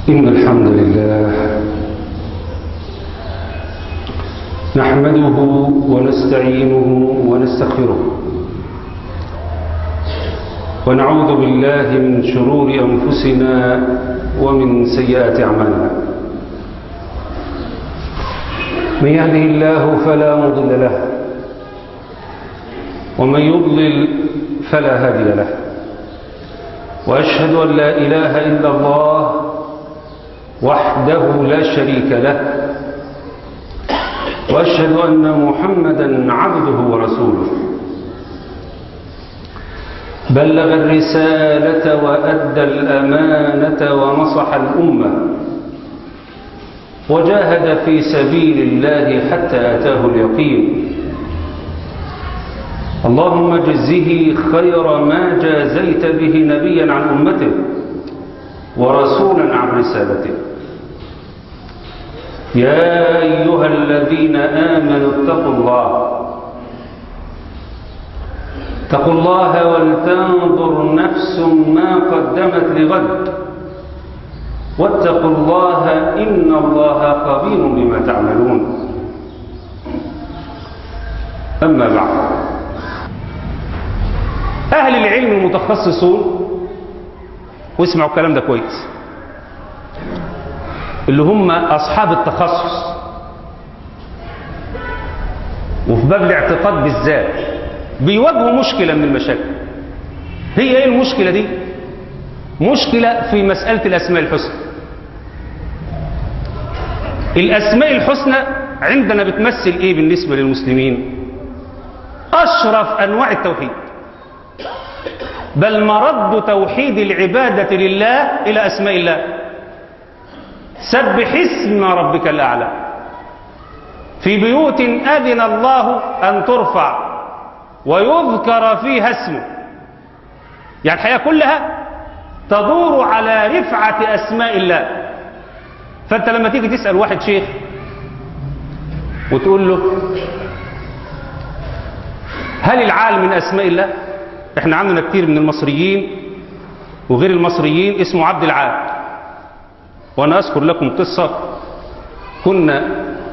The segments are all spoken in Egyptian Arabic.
إن الحمد لله نحمده ونستعينه ونستغفره ونعوذ بالله من شرور أنفسنا ومن سيئات أعمالنا من يهده الله فلا مضل له ومن يضلل فلا هادي له وأشهد أن لا إله إلا الله وحده لا شريك له وأشهد أن محمدا عبده ورسوله بلغ الرسالة وأدى الأمانة ونصح الأمة وجاهد في سبيل الله حتى أتاه اليقين اللهم اجزه خير ما جازيت به نبيا عن أمته ورسولا عن رسالته يا أيها الذين آمنوا اتقوا الله اتقوا الله ولتنظر نفس ما قدمت لغد واتقوا الله إن الله خبير بما تعملون أما بعد أهل العلم المتخصصون واسمعوا الكلام ده كويس اللي هم أصحاب التخصص وفي باب الاعتقاد بالذات بيواجهوا مشكلة من المشاكل هي ايه المشكلة دي مشكلة في مسألة الأسماء الحسنى الأسماء الحسنى عندنا بتمثل ايه بالنسبة للمسلمين أشرف أنواع التوحيد بل مرد توحيد العبادة لله إلى أسماء الله سبح اسم ربك الأعلى في بيوت أذن الله أن ترفع ويذكر فيها اسمه يعني الحياة كلها تدور على رفعة أسماء الله فأنت لما تيجي تسأل واحد شيخ وتقول له هل العالم من أسماء الله احنا عندنا كتير من المصريين وغير المصريين اسمه عبد العال وانا اذكر لكم قصة كنا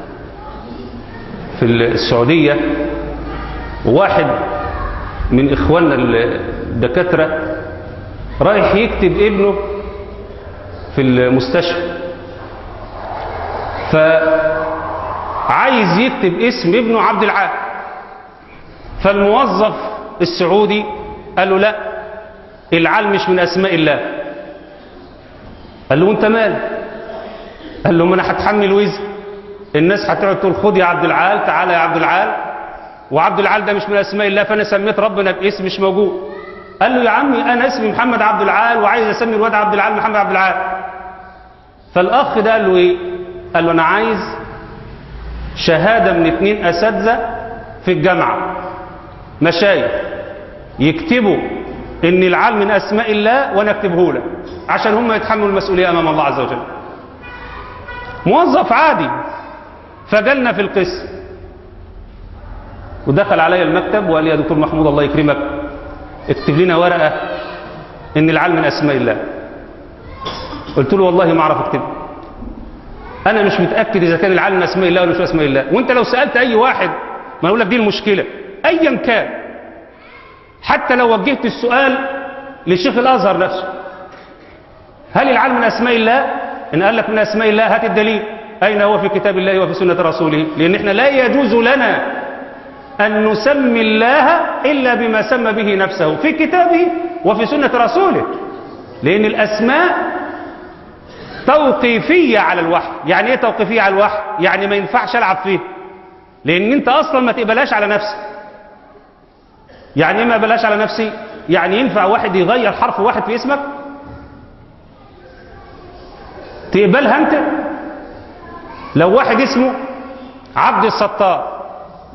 في السعودية وواحد من اخواننا الدكاترة رايح يكتب ابنه في المستشفى فعايز يكتب اسم ابنه عبد العال فالموظف السعودي قال له لا العال مش من اسماء الله قال له انت مال قال له ما انا هتحمل وزن الناس هتقعد تقول خد يا عبد العال تعالى يا عبد العال وعبد العال ده مش من اسماء الله فانا سميت ربنا باسم مش موجود قال له يا عمي انا اسمي محمد عبد العال وعايز اسمي الواد عبد العال محمد عبد العال فالاخ ده قال له ايه قال له انا عايز شهاده من اتنين اساتذه في الجامعه مشايخ يكتبوا ان العال من اسماء الله وانا اكتبه لك عشان هم يتحملوا المسؤوليه امام الله عز وجل موظف عادي فجلنا في القسم ودخل علي المكتب وقال لي يا دكتور محمود الله يكرمك اكتب لنا ورقه ان العال من اسماء الله قلت له والله ما اعرف اكتب انا مش متاكد اذا كان العال من اسماء الله ولا مش اسماء الله وانت لو سالت اي واحد ما اقول لك دي المشكله ايا كان حتى لو وجهت السؤال لشيخ الازهر نفسه هل العلم من اسماء الله ان قال لك من اسماء الله هات الدليل اين هو في كتاب الله وفي سنه رسوله لان احنا لا يجوز لنا ان نسمي الله الا بما سمى به نفسه في كتابه وفي سنه رسوله لان الاسماء توقيفيه على الوحي يعني ايه توقيفيه على الوحي يعني ما ينفعش العب فيه لان انت اصلا ما تقبلهاش على نفسك يعني ايه ما بلاش على نفسي يعني ينفع واحد يغير حرف واحد في اسمك تقبلها انت لو واحد اسمه عبد الستار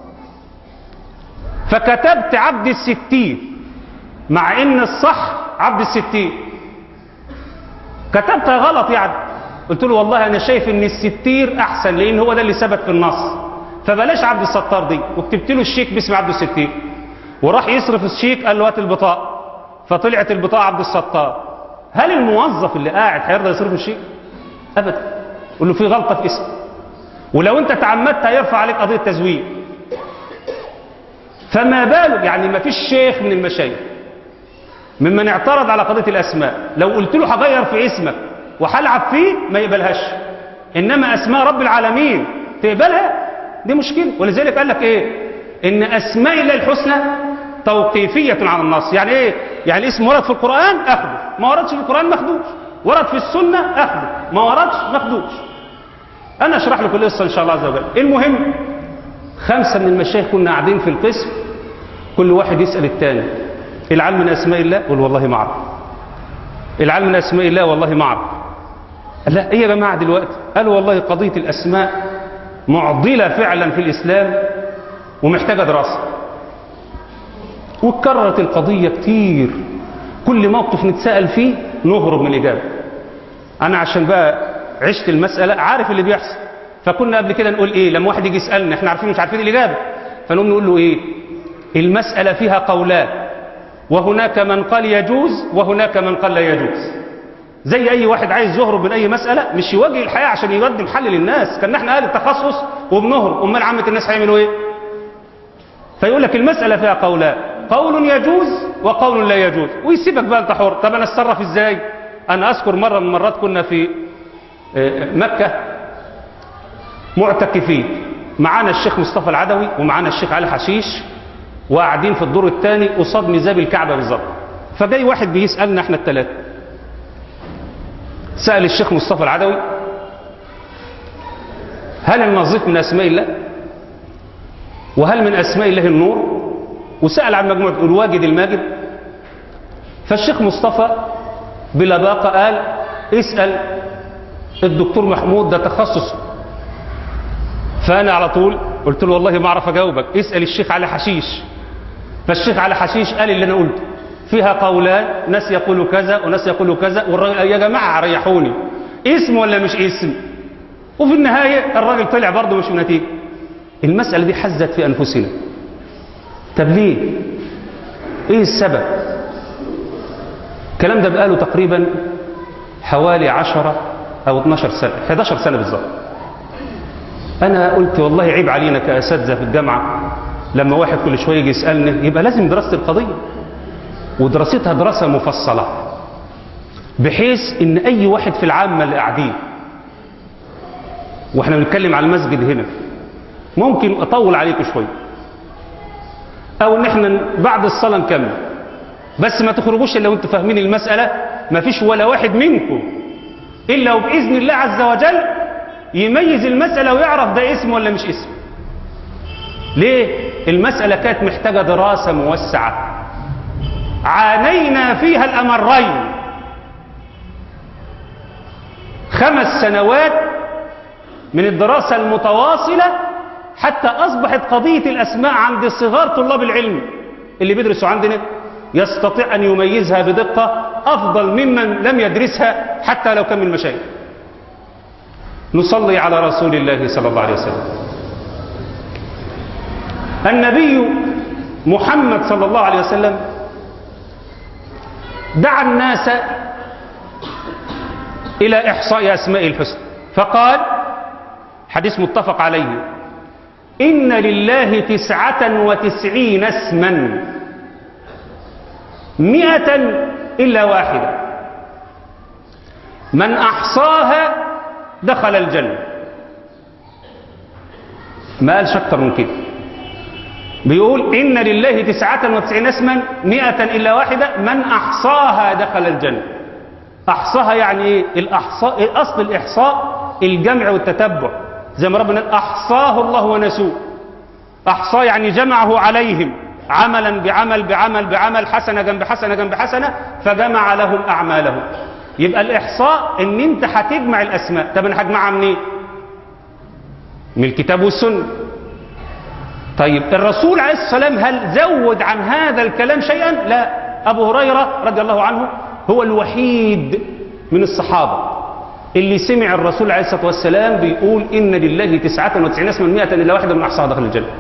فكتبت عبد الستين مع ان الصح عبد الستين كتبتها غلط يعني قلت له والله انا شايف ان الستير احسن لان هو ده اللي ثبت في النص فبلاش عبد الستار دي وكتبت له الشيك باسم عبد الستين وراح يصرف الشيك قال له هات البطاقه فطلعت البطاقه عبد الستار هل الموظف اللي قاعد هيرضى يصرف الشيك ابدا قول له في غلطه في اسمك ولو انت تعمدت هيرفع عليك قضيه تزوير فما بالك يعني ما فيش شيخ من المشايخ ممن اعترض على قضيه الاسماء لو قلت له هغير في اسمك وهلعب فيه ما يقبلهاش انما اسماء رب العالمين تقبلها دي مشكله ولذلك قال لك ايه ان اسماء الله الحسنى توقيفيه على النص يعني ايه يعني اسم ورد في القران اخذه ما وردش في القران ما اخذوش ورد في السنه اخذه ما وردش ما اخذوش انا اشرح لكم القصه ان شاء الله عز وجل المهم خمسه من المشايخ كنا قاعدين في القسم كل واحد يسال الثاني العلم من اسماء الله قول والله ما اعرف العلم من اسماء الله والله ما اعرف لا ايه يا جماعه دلوقتي قالوا والله قضيه الاسماء معضله فعلا في الاسلام ومحتاجه دراسه واتكررت القضيه كتير كل موقف نتسال فيه نهرب من الاجابه انا عشان بقى عشت المساله عارف اللي بيحصل فكنا قبل كده نقول ايه لما واحد يجي يسالنا احنا عارفين مش عارفين الاجابه فنقوم نقول له ايه المساله فيها قولان وهناك من قال يجوز وهناك من قال لا يجوز زي اي واحد عايز يهرب من اي مساله مش يواجه الحياه عشان يقدم حل للناس كان احنا اهل التخصص وبنهرب امال عامه الناس هيعملوا ايه فيقول لك المساله فيها قولان قول يجوز وقول لا يجوز ويسيبك بقى انت حر طب انا اتصرف ازاي انا اذكر مره من المرات كنا في مكه معتكفين معانا الشيخ مصطفى العدوي ومعانا الشيخ علي حشيش وقاعدين في الدور الثاني قصاد ميزاب الكعبه بالظبط فجاي واحد بيسالنا احنا الثلاثه سال الشيخ مصطفى العدوي هل النظيف من اسماء الله وهل من اسماء الله النور وسال عن مجموعه الواجد الماجد فالشيخ مصطفى بلباقه قال اسال الدكتور محمود ده تخصصه فانا على طول قلت له والله ما اعرف اجاوبك اسال الشيخ علي حشيش فالشيخ علي حشيش قال اللي انا قلته فيها قولان ناس يقولوا كذا وناس يقولوا كذا والراجل يا جماعه ريحوني اسم ولا مش اسم وفي النهايه الراجل طلع برضه مش نتيجه المساله دي حزت في انفسنا طب ليه ايه السبب الكلام ده بقاله تقريبا حوالي 10 او 12 سنه 11 سنه بالظبط انا قلت والله عيب علينا كاساتذه في الجامعه لما واحد كل شويه يجي يسالني يبقى لازم دراسه القضيه ودراستها دراسه مفصله بحيث ان اي واحد في العامه اللي قاعدين واحنا بنتكلم على المسجد هنا ممكن اطول عليكم شويه او ان احنا بعد الصلاه نكمل بس ما تخرجوش الا وانتم فاهمين المساله ما فيش ولا واحد منكم الا وباذن الله عز وجل يميز المساله ويعرف ده اسم ولا مش اسم ليه المساله كانت محتاجه دراسه موسعه عانينا فيها الامرين خمس سنوات من الدراسه المتواصله حتى اصبحت قضيه الاسماء عند صغار طلاب العلم اللي بيدرسوا عندنا يستطيع ان يميزها بدقه افضل ممن لم يدرسها حتى لو كان من المشايخ نصلي على رسول الله صلى الله عليه وسلم النبي محمد صلى الله عليه وسلم دعا الناس إلى إحصاء أسماء الحسنى فقال حديث متفق عليه إن لله تسعة وتسعين اسما مئة إلا واحدة من أحصاها دخل الجنة ما قالش أكتر من كده بيقول إن لله تسعة وتسعين اسما مئة إلا واحدة من أحصاها دخل الجنة أحصاها يعني إيه الأحصاء أصل الإحصاء الجمع والتتبع زي ما ربنا أحصاه الله ونسوه أحصاه يعني جمعه عليهم عملا بعمل بعمل بعمل حسنة جنب حسنة جنب حسنة فجمع لهم أعمالهم يبقى الإحصاء إن أنت هتجمع الأسماء طب أنا هجمعها منين؟ من الكتاب والسنة طيب الرسول عليه الصلاة والسلام هل زود عن هذا الكلام شيئا؟ لا أبو هريرة رضي الله عنه هو الوحيد من الصحابة اللي سمع الرسول عليه الصلاة والسلام بيقول إن لله تسعة وتسعين اسما مئة إلا واحدة من أحصاها دخل الجنة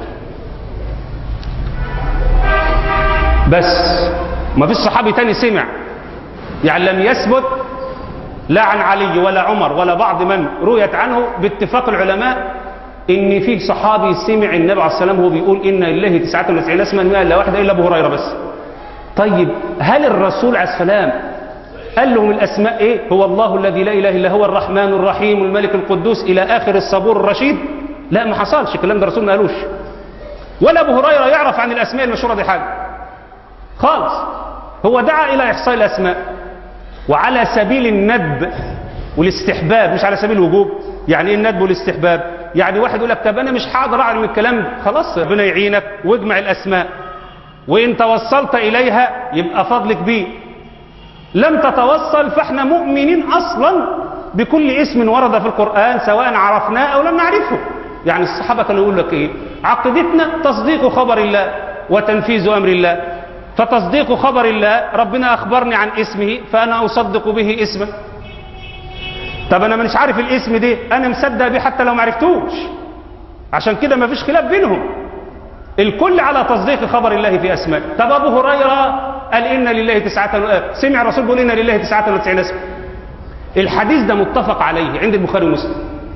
بس ما فيش صحابي تاني سمع يعني لم يثبت لا عن علي ولا عمر ولا بعض من رويت عنه باتفاق العلماء ان في صحابي سمع النبي عليه السلام وهو بيقول ان لله 99 اسما ما الا واحده الا ابو هريره بس طيب هل الرسول عليه السلام قال لهم الاسماء ايه هو الله الذي لا اله الا هو الرحمن الرحيم الملك القدوس الى اخر الصبور الرشيد لا ما حصلش الكلام ده الرسول ما قالوش ولا ابو هريره يعرف عن الاسماء المشهوره دي حاجه خالص هو دعا الى احصاء الاسماء وعلى سبيل الندب والاستحباب مش على سبيل الوجوب يعني ايه الندب والاستحباب يعني واحد يقول لك طب انا مش هقدر اعلم الكلام ده خلاص ربنا يعينك واجمع الاسماء وان توصلت اليها يبقى فضل كبير لم تتوصل فاحنا مؤمنين اصلا بكل اسم ورد في القران سواء عرفناه او لم نعرفه يعني الصحابه كانوا يقول لك ايه عقيدتنا تصديق خبر الله وتنفيذ امر الله فتصديق خبر الله ربنا اخبرني عن اسمه فانا اصدق به اسمه طب انا مش عارف الاسم ده انا مصدق بيه حتى لو ما عرفتوش عشان كده ما فيش خلاف بينهم الكل على تصديق خبر الله في اسماء طب ابو هريره قال ان لله تسعة سمع الرسول بيقول ان لله 99 اسم الحديث ده متفق عليه عند البخاري ومسلم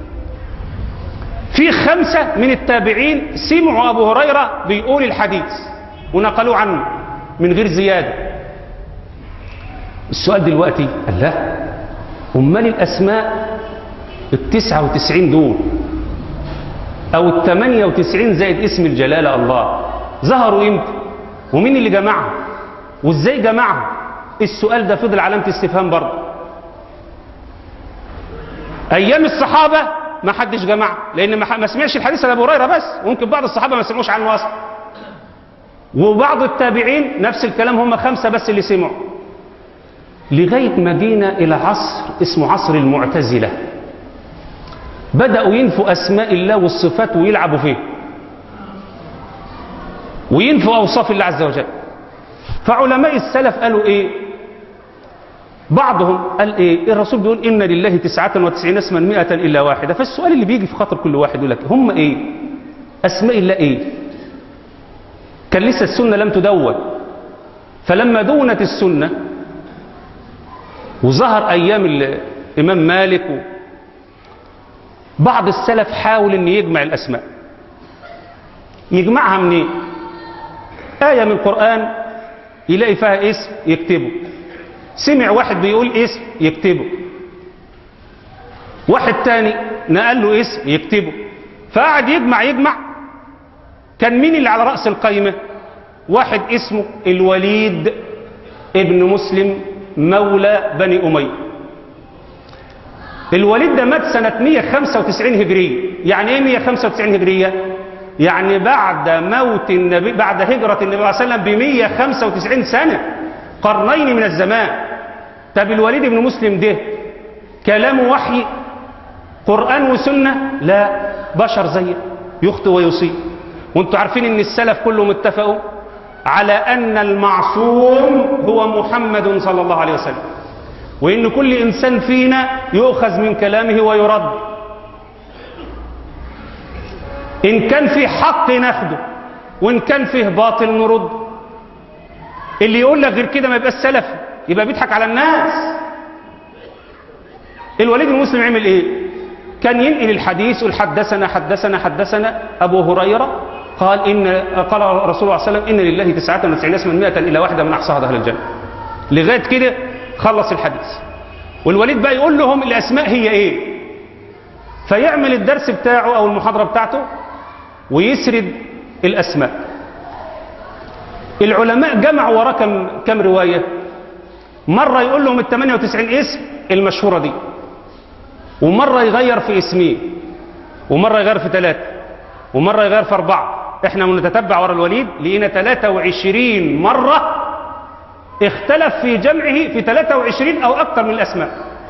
في خمسة من التابعين سمعوا أبو هريرة بيقول الحديث ونقلوه عنه من غير زيادة السؤال دلوقتي قال لا أمال الأسماء التسعة وتسعين دول أو الثمانية وتسعين زائد اسم الجلالة الله ظهروا إمتى ومين اللي جمعهم وإزاي جمعهم السؤال ده فضل علامة استفهام برضه أيام الصحابة ما حدش جمع لان ما ما سمعش الحديث عن ابو هريره بس ممكن بعض الصحابه ما سمعوش عنه اصلا وبعض التابعين نفس الكلام هم خمسه بس اللي سمعوا لغايه ما جينا الى عصر اسمه عصر المعتزله بداوا ينفوا اسماء الله والصفات ويلعبوا فيه وينفوا اوصاف الله عز وجل فعلماء السلف قالوا ايه بعضهم قال ايه الرسول بيقول ان لله تسعة وتسعين اسما مئة الا واحدة فالسؤال اللي بيجي في خاطر كل واحد يقول لك هم ايه اسماء الله ايه كان لسه السنة لم تدون فلما دونت السنة وظهر ايام الامام مالك و... بعض السلف حاول ان يجمع الاسماء يجمعها منين إيه؟ آية من القرآن يلاقي فيها اسم يكتبه سمع واحد بيقول اسم يكتبه واحد تاني نقل له اسم يكتبه فقعد يجمع يجمع كان مين اللي على رأس القائمة واحد اسمه الوليد ابن مسلم مولى بني أمية الوليد ده مات سنة 195 هجرية يعني ايه 195 هجرية يعني بعد موت النبي بعد هجرة النبي صلى الله عليه وسلم ب 195 سنة قرنين من الزمان طب الوليد بن مسلم ده كلامه وحي قرآن وسنة لا بشر زيه يخطئ ويصيب وانتوا عارفين ان السلف كلهم اتفقوا على ان المعصوم هو محمد صلى الله عليه وسلم وان كل انسان فينا يؤخذ من كلامه ويرد ان كان في حق ناخده وان كان فيه باطل نرد اللي يقول لك غير كده ما يبقاش سلفي يبقى بيضحك على الناس الوليد المسلم عمل ايه كان ينقل الحديث يقول حدثنا حدثنا حدثنا ابو هريره قال ان قال رسول الله صلى الله عليه وسلم ان لله 99 اسما 100 الا واحده من احصاها دخل الجنه لغايه كده خلص الحديث والوليد بقى يقول لهم الاسماء هي ايه فيعمل الدرس بتاعه او المحاضره بتاعته ويسرد الاسماء العلماء جمعوا وراه كم كم روايه مره يقول لهم ال 98 اسم المشهوره دي ومره يغير في اسمين ومره يغير في ثلاثه ومره يغير في اربعه احنا بنتتبع ورا الوليد لقينا 23 مره اختلف في جمعه في 23 او اكثر من الاسماء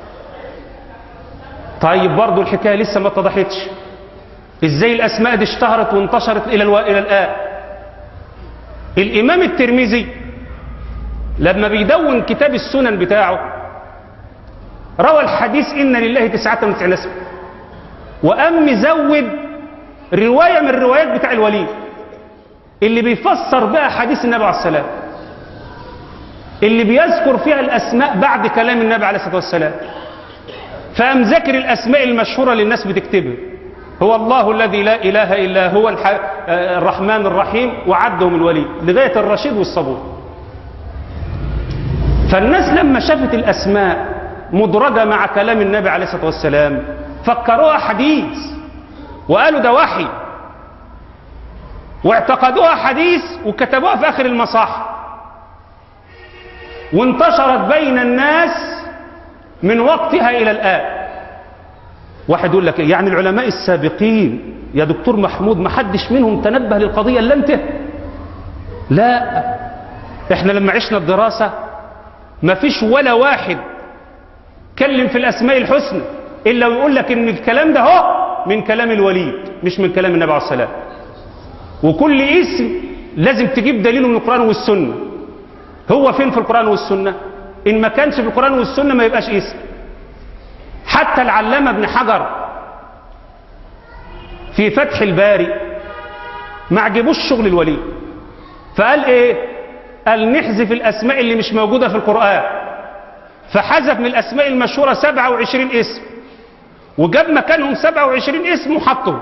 طيب برضو الحكايه لسه ما اتضحتش ازاي الاسماء دي اشتهرت وانتشرت الى الو... الى الان الامام الترمذي لما بيدون كتاب السنن بتاعه روى الحديث ان لله 99 اسم وقام مزود روايه من الروايات بتاع الوليد اللي بيفسر بها حديث النبي عليه السلام اللي بيذكر فيها الاسماء بعد كلام النبي عليه الصلاه والسلام فقام ذاكر الأسماء المشهورة اللي الناس بتكتبها هو الله الذي لا إله إلا هو الح... آه، الرحمن الرحيم وعدهم الولي لغاية الرشيد والصبور فالناس لما شافت الأسماء مدرجة مع كلام النبي عليه الصلاة والسلام فكروها حديث وقالوا ده وحي واعتقدوها حديث وكتبوها في آخر المصاحف وانتشرت بين الناس من وقتها إلى الآن واحد يقول لك إيه؟ يعني العلماء السابقين يا دكتور محمود ما حدش منهم تنبه للقضية إلا أنت لا احنا لما عشنا الدراسة ما فيش ولا واحد كلم في الأسماء الحسنى إلا ويقول لك إن الكلام ده هو من كلام الوليد مش من كلام النبي عليه الصلاة والسلام وكل اسم لازم تجيب دليله من القرآن والسنة هو فين في القرآن والسنة إن ما كانش في القرآن والسنة ما يبقاش اسم حتى العلامة ابن حجر في فتح الباري ما عجبوش شغل الولي فقال ايه قال نحذف الاسماء اللي مش موجودة في القرآن فحذف من الاسماء المشهورة 27 اسم وجاب مكانهم 27 اسم وحطهم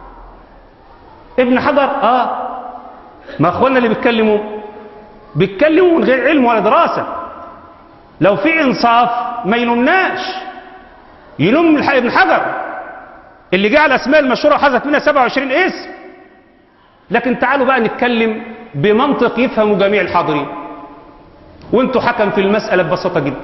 ابن حجر اه ما اخوانا اللي بيتكلموا بيتكلموا من غير علم ولا دراسة لو في انصاف ما يلومناش يلوم الح- ابن حجر اللي جه على الاسماء المشهوره وحذف منها 27 اسم لكن تعالوا بقى نتكلم بمنطق يفهمه جميع الحاضرين وانتوا حكم في المساله ببساطه جدا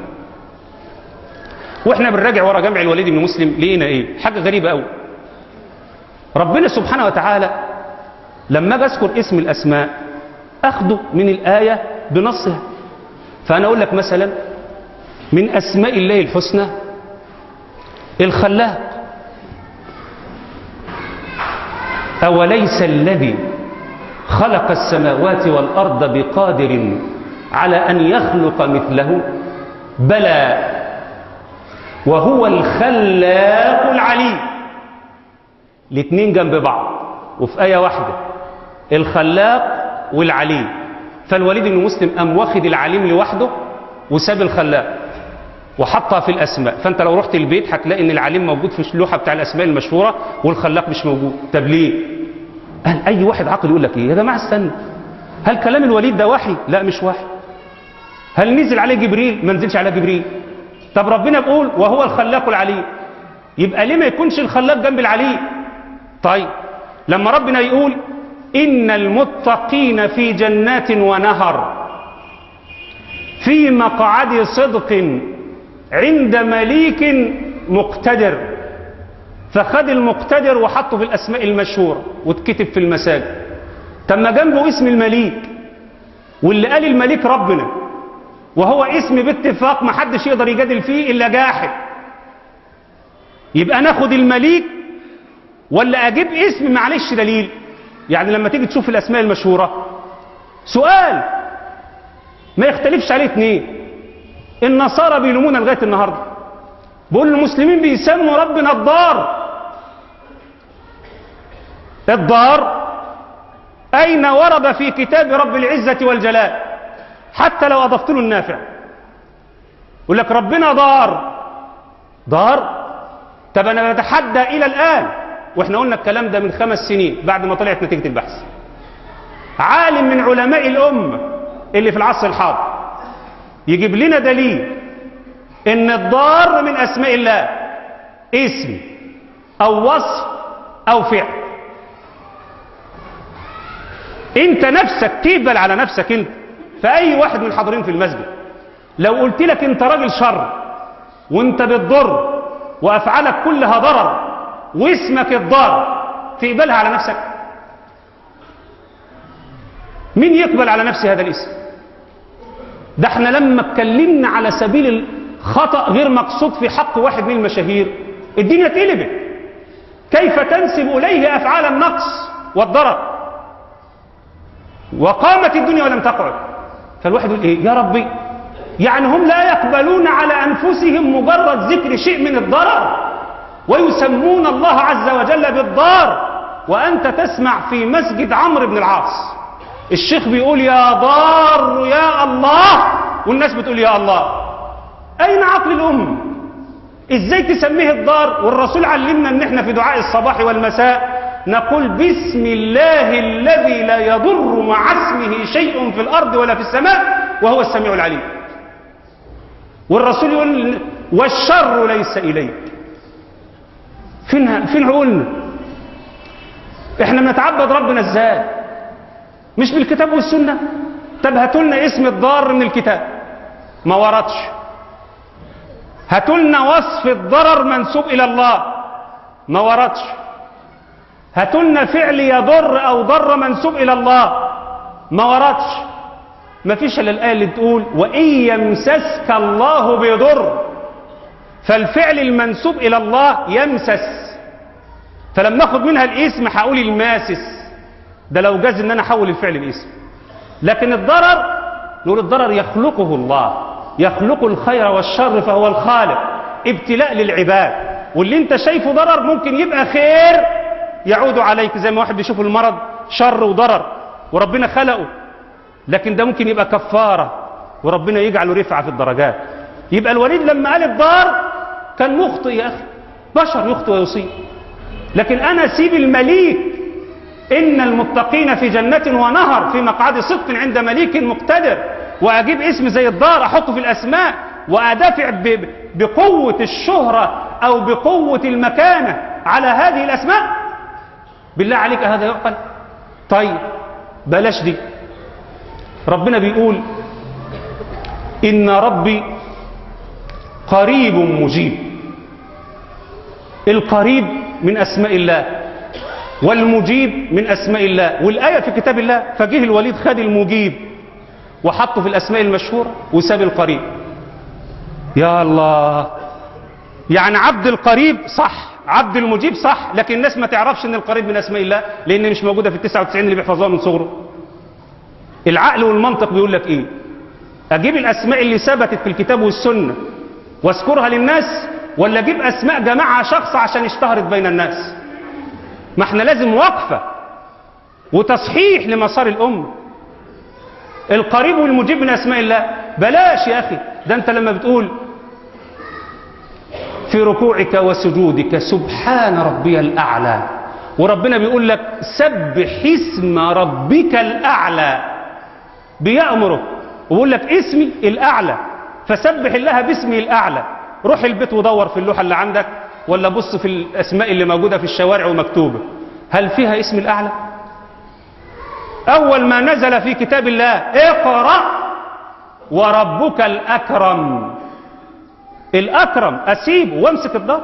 واحنا بنراجع ورا جمع الوليد بن مسلم لقينا ايه حاجه غريبه قوي ربنا سبحانه وتعالى لما اجي اذكر اسم الاسماء اخده من الايه بنصها فانا اقول لك مثلا من اسماء الله الحسنى الخلاق أوليس الذي خلق السماوات والأرض بقادر على أن يخلق مثله بلى وهو الخلاق العليم الاثنين جنب بعض وفي آية واحدة الخلاق والعليم فالوليد بن مسلم قام واخد العليم لوحده وساب الخلاق وحطها في الاسماء فانت لو رحت البيت هتلاقي ان العليم موجود في اللوحه بتاع الاسماء المشهوره والخلاق مش موجود طب ليه قال اي واحد عاقل يقول لك ايه يا جماعه استنى هل كلام الوليد ده وحي لا مش وحي هل نزل عليه جبريل ما نزلش عليه جبريل طب ربنا بيقول وهو الخلاق العليم يبقى ليه ما يكونش الخلاق جنب العليم طيب لما ربنا يقول ان المتقين في جنات ونهر في مقعد صدق عند مليك مقتدر فخد المقتدر وحطه في الأسماء المشهورة واتكتب في المساجد تم جنبه اسم المليك واللي قال المليك ربنا وهو اسم باتفاق ما حدش يقدر يجادل فيه إلا جاحد يبقى ناخد المليك ولا أجيب اسم معلش دليل يعني لما تيجي تشوف الأسماء المشهورة سؤال ما يختلفش عليه اتنين النصارى بيلومونا لغايه النهارده بيقول المسلمين بيسموا ربنا الدار الدار اين ورد في كتاب رب العزه والجلال حتى لو اضفت له النافع يقول لك ربنا دار دار طب انا بتحدى الى الان واحنا قلنا الكلام ده من خمس سنين بعد ما طلعت نتيجه البحث عالم من علماء الامه اللي في العصر الحاضر يجيب لنا دليل ان الضار من اسماء الله اسم او وصف او فعل انت نفسك تقبل على نفسك انت فاي واحد من الحاضرين في المسجد لو قلت لك انت راجل شر وانت بتضر وافعالك كلها ضرر واسمك الضار تقبلها على نفسك مين يقبل على نفسه هذا الاسم ده احنا لما اتكلمنا على سبيل الخطأ غير مقصود في حق واحد من المشاهير الدنيا اتقلبت كيف تنسب إليه أفعال النقص والضرر وقامت الدنيا ولم تقعد فالواحد يقول ايه يا ربي يعني هم لا يقبلون على أنفسهم مجرد ذكر شيء من الضرر ويسمون الله عز وجل بالضار وأنت تسمع في مسجد عمرو بن العاص الشيخ بيقول يا ضار يا الله والناس بتقول يا الله أين عقل الأم ازاي تسميه الضار والرسول علمنا ان احنا في دعاء الصباح والمساء نقول بسم الله الذي لا يضر مع اسمه شيء في الارض ولا في السماء وهو السميع العليم والرسول يقول والشر ليس اليك فين فين عقولنا احنا بنتعبد ربنا ازاي مش بالكتاب والسنه طب هاتوا لنا اسم الضار من الكتاب ما وردش هاتوا لنا وصف الضرر منسوب الى الله ما وردش هاتوا لنا فعل يضر او ضر منسوب الى الله ما وردش ما فيش الا الايه اللي تقول وان يمسسك الله بضر فالفعل المنسوب الى الله يمسس فلما اخد منها الاسم هقول الماسس ده لو جاز ان انا احول الفعل الاسم لكن الضرر نقول الضرر يخلقه الله يخلق الخير والشر فهو الخالق ابتلاء للعباد واللي انت شايفه ضرر ممكن يبقى خير يعود عليك زي ما واحد بيشوف المرض شر وضرر وربنا خلقه لكن ده ممكن يبقى كفارة وربنا يجعله رفعة في الدرجات يبقى الوليد لما قال الضار كان مخطئ يا أخي بشر يخطئ ويصيب لكن أنا سيب المليك إن المتقين في جنة ونهر في مقعد صدق عند مليك مقتدر وأجيب اسم زي الدار أحطه في الأسماء وأدافع ب- بقوة الشهرة أو بقوة المكانة على هذه الأسماء بالله عليك هذا يعقل طيب بلاش دي ربنا بيقول إن ربي قريب مجيب القريب من أسماء الله والمجيب من أسماء الله والآية في كتاب الله فجه الوليد خد المجيب وحطه في الأسماء المشهورة وساب القريب يا الله يعني عبد القريب صح عبد المجيب صح لكن الناس ما تعرفش ان القريب من اسماء الله لان مش موجوده في ال 99 اللي بيحفظوها من صغره العقل والمنطق بيقول لك ايه اجيب الاسماء اللي ثبتت في الكتاب والسنه واذكرها للناس ولا اجيب اسماء جمعها شخص عشان اشتهرت بين الناس ما احنا لازم وقفه وتصحيح لمسار الامه القريب والمجيب من اسماء الله بلاش يا اخي ده انت لما بتقول في ركوعك وسجودك سبحان ربي الأعلى وربنا بيقول لك سبح اسم ربك الأعلى بيأمرك ويقول لك اسمي الأعلى فسبح الله باسمه الأعلى روح البيت ودور في اللوحة اللي عندك ولا بص في الأسماء اللي موجودة في الشوارع ومكتوبة هل فيها اسم الأعلى أول ما نزل في كتاب الله اقرأ وربك الأكرم الأكرم أسيبه وامسك الضر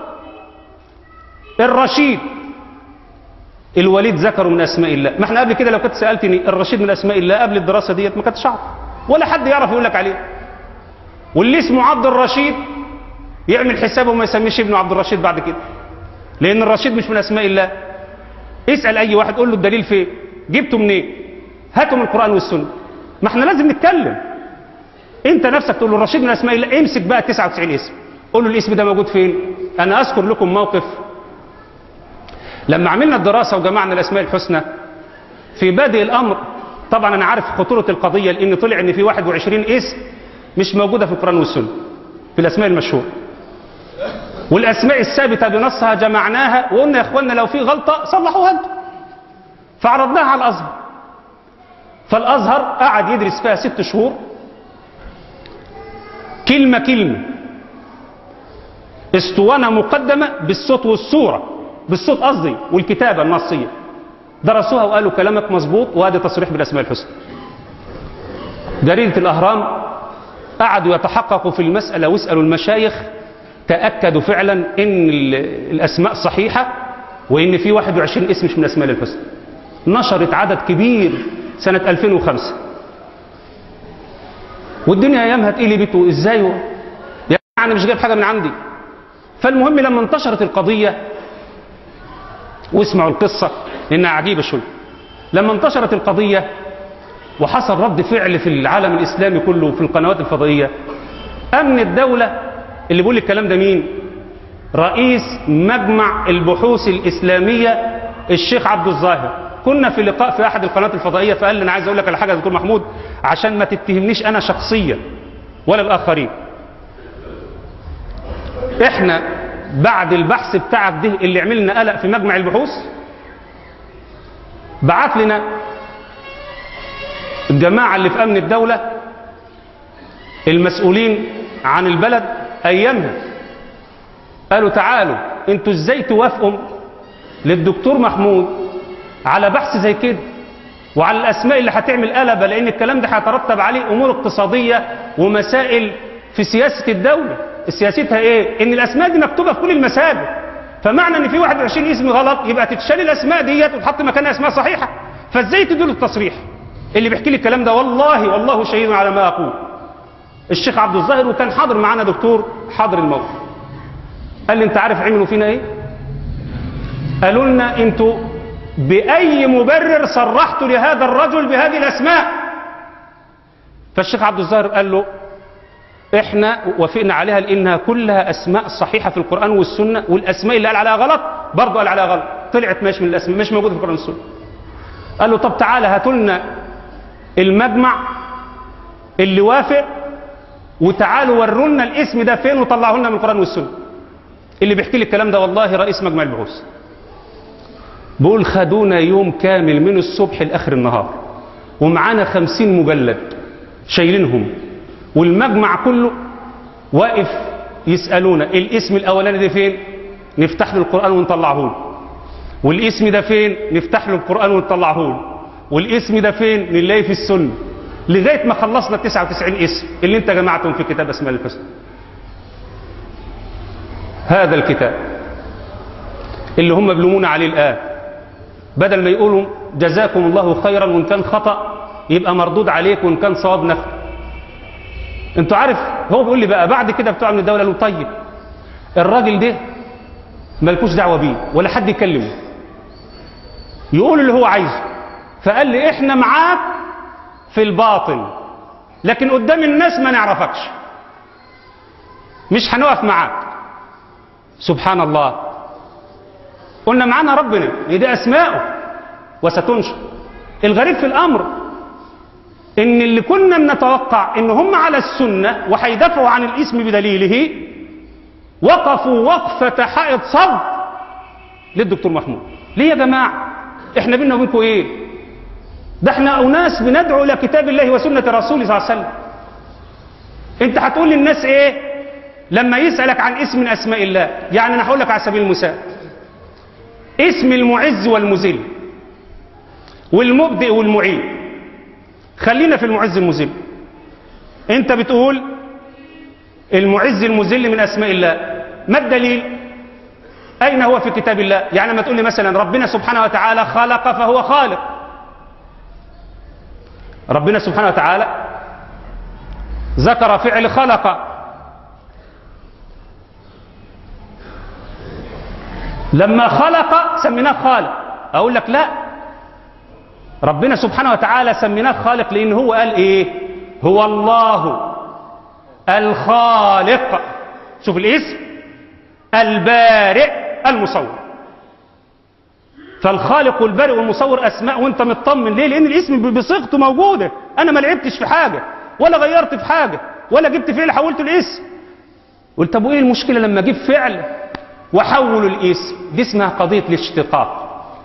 الرشيد الوليد ذكره من أسماء الله ما احنا قبل كده لو كنت سألتني الرشيد من أسماء الله قبل الدراسة ديت ما كنتش أعرف ولا حد يعرف يقول لك عليه واللي اسمه عبد الرشيد يعمل حسابه وما يسميش ابنه عبد الرشيد بعد كده لأن الرشيد مش من أسماء الله اسأل أي واحد قول له الدليل فين جبته منين هاته من القرآن والسنة ما احنا لازم نتكلم انت نفسك تقول له الرشيد من اسماء الله امسك بقى 99 اسم قول له الاسم ده موجود فين انا اذكر لكم موقف لما عملنا الدراسه وجمعنا الاسماء الحسنى في بادئ الامر طبعا انا عارف خطوره القضيه لان طلع ان في 21 اسم مش موجوده في القران والسنه في الاسماء المشهوره والاسماء الثابته بنصها جمعناها وقلنا يا اخوانا لو في غلطه صلحوها انتم فعرضناها على الازهر فالازهر قعد يدرس فيها ست شهور كلمة كلمة اسطوانة مقدمة بالصوت والصورة بالصوت قصدي والكتابة النصية درسوها وقالوا كلامك مظبوط وهذا تصريح بالأسماء الحسنى جريدة الأهرام قعدوا يتحققوا في المسألة واسألوا المشايخ تأكدوا فعلا ان الأسماء صحيحة وان في 21 اسم مش من الأسماء الحسنى نشرت عدد كبير سنة 2005 والدنيا ايامها اتقلبت ازاي و... يا انا مش جايب حاجه من عندي فالمهم لما انتشرت القضيه واسمعوا القصه لانها عجيبه شويه لما انتشرت القضيه وحصل رد فعل في العالم الاسلامي كله في القنوات الفضائيه امن الدوله اللي بيقول الكلام ده مين رئيس مجمع البحوث الاسلاميه الشيخ عبد الظاهر كنا في لقاء في احد القنوات الفضائيه فقال لي انا عايز اقول لك على حاجه يا دكتور محمود عشان ما تتهمنيش انا شخصيا ولا الاخرين احنا بعد البحث بتاعك ده اللي عملنا قلق في مجمع البحوث بعت لنا الجماعة اللي في أمن الدولة المسؤولين عن البلد أيامها قالوا تعالوا انتوا ازاي توافقوا للدكتور محمود على بحث زي كده وعلى الأسماء اللي هتعمل قلبة لأن الكلام ده هيترتب عليه أمور اقتصادية ومسائل في سياسة الدولة سياستها إيه؟ إن الأسماء دي مكتوبة في كل المساجد فمعنى إن في 21 اسم غلط يبقى تتشال الأسماء ديت وتحط مكانها أسماء صحيحة فإزاي تدوا له التصريح؟ اللي بيحكي لي الكلام ده والله والله شهيد على ما أقول الشيخ عبد الظاهر وكان حاضر معانا دكتور حاضر الموقف قال لي أنت عارف عملوا فينا إيه؟ قالوا لنا أنتوا بأي مبرر صرحت لهذا الرجل بهذه الأسماء فالشيخ عبد الظاهر قال له احنا وافقنا عليها لانها كلها اسماء صحيحه في القران والسنه والاسماء اللي قال عليها غلط برضه قال عليها غلط طلعت مش من الاسماء مش موجوده في القران والسنه قال له طب تعالى هاتوا لنا المجمع اللي وافق وتعالوا ورونا الاسم ده فين وطلعوه لنا من القران والسنه اللي بيحكي لي الكلام ده والله رئيس مجمع البحوث بقول خدونا يوم كامل من الصبح لاخر النهار ومعانا خمسين مجلد شايلينهم والمجمع كله واقف يسألونا الاسم الأولاني ده فين نفتح له القرآن ونطلعه له والاسم ده فين نفتح له القرآن ونطلعه له والاسم ده فين نلاقيه في السنة لغاية ما خلصنا ال 99 اسم اللي انت جمعتهم في كتاب أسماء الحسنى هذا الكتاب اللي هم بلومونا عليه الآن بدل ما يقولوا جزاكم الله خيرا وإن كان خطأ يبقى مردود عليك وإن كان صواب نفع انتوا عارف هو بيقول لي بقى بعد كده بتوع من الدوله قالوا طيب الراجل ده مالكوش دعوه بيه ولا حد يكلمه يقول اللي هو عايزه فقال لي احنا معاك في الباطل لكن قدام الناس ما نعرفكش مش هنقف معاك سبحان الله قلنا معانا ربنا دي اسماءه وستنشر الغريب في الامر ان اللي كنا بنتوقع ان هم على السنة وهيدافعوا عن الاسم بدليله وقفوا وقفة حائط صد للدكتور محمود ليه يا جماعة احنا بينا وبينكم ايه ده احنا اناس بندعو الى كتاب الله وسنة رسوله صلى الله عليه وسلم انت هتقول للناس ايه لما يسألك عن اسم من اسماء الله يعني انا هقول لك على سبيل المثال اسم المعز والمذل والمبدئ والمعين خلينا في المعز المذل انت بتقول المعز المذل من اسماء الله ما الدليل اين هو في كتاب الله يعني لما تقول لي مثلا ربنا سبحانه وتعالى خلق فهو خالق ربنا سبحانه وتعالى ذكر فعل خلق لما خلق سميناه خالق اقول لك لا ربنا سبحانه وتعالى سميناه خالق لان هو قال ايه هو الله الخالق شوف الاسم البارئ المصور فالخالق والبارئ والمصور اسماء وانت مطمن ليه لان الاسم بصيغته موجوده انا ما لعبتش في حاجه ولا غيرت في حاجه ولا جبت فعل حولته الاسم قلت طب وايه المشكله لما اجيب فعل واحوله الاسم دي اسمها قضيه الاشتقاق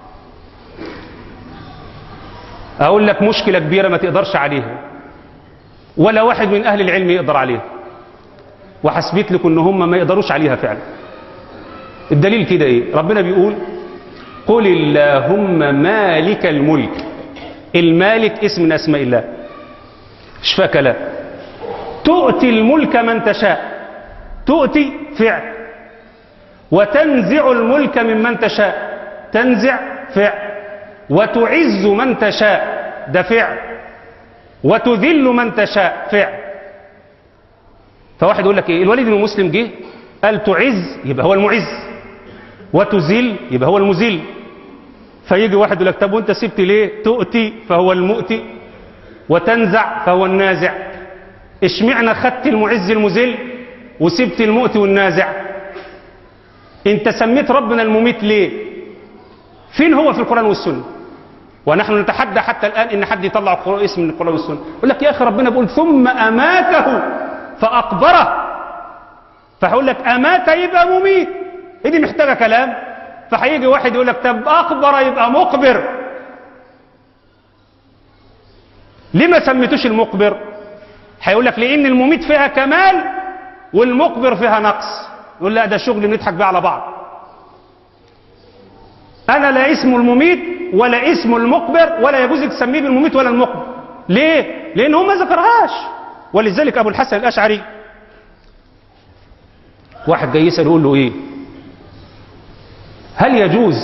اقول لك مشكله كبيره ما تقدرش عليها ولا واحد من اهل العلم يقدر عليها وحسبت لكم ان هم ما يقدروش عليها فعلا الدليل كده ايه ربنا بيقول قل اللهم مالك الملك المالك اسم من اسماء الله مش فيها كلام تؤتي الملك من تشاء تؤتي فعل وتنزع الملك ممن تشاء تنزع فعل وتعز من تشاء ده فعل وتذل من تشاء فعل فواحد يقول لك ايه الوليد بن مسلم جه قال تعز يبقى هو المعز وتذل يبقى هو المذل فيجي واحد يقول لك طب وانت سبت ليه تؤتي فهو المؤتي وتنزع فهو النازع اشمعنى خدت المعز المذل وسبت المؤتي والنازع انت سميت ربنا المميت ليه فين هو في القرآن والسنة ونحن نتحدى حتى الآن إن حد يطلع اسم من القرآن والسنة يقول لك يا أخي ربنا بيقول ثم أماته فأقبره فهقول لك امات يبقى مميت إيه دي محتاجه كلام فهيجي واحد يقول لك طب اخبر يبقى مقبر ليه ما سميتوش المقبر هيقول لك لان المميت فيها كمال والمقبر فيها نقص يقول لا ده شغل نضحك بيه على بعض انا لا اسم المميت ولا اسم المقبر ولا يجوز تسميه بالمميت ولا المقبر ليه لان هو ما ذكرهاش ولذلك ابو الحسن الاشعري واحد جاي يسال يقول له ايه هل يجوز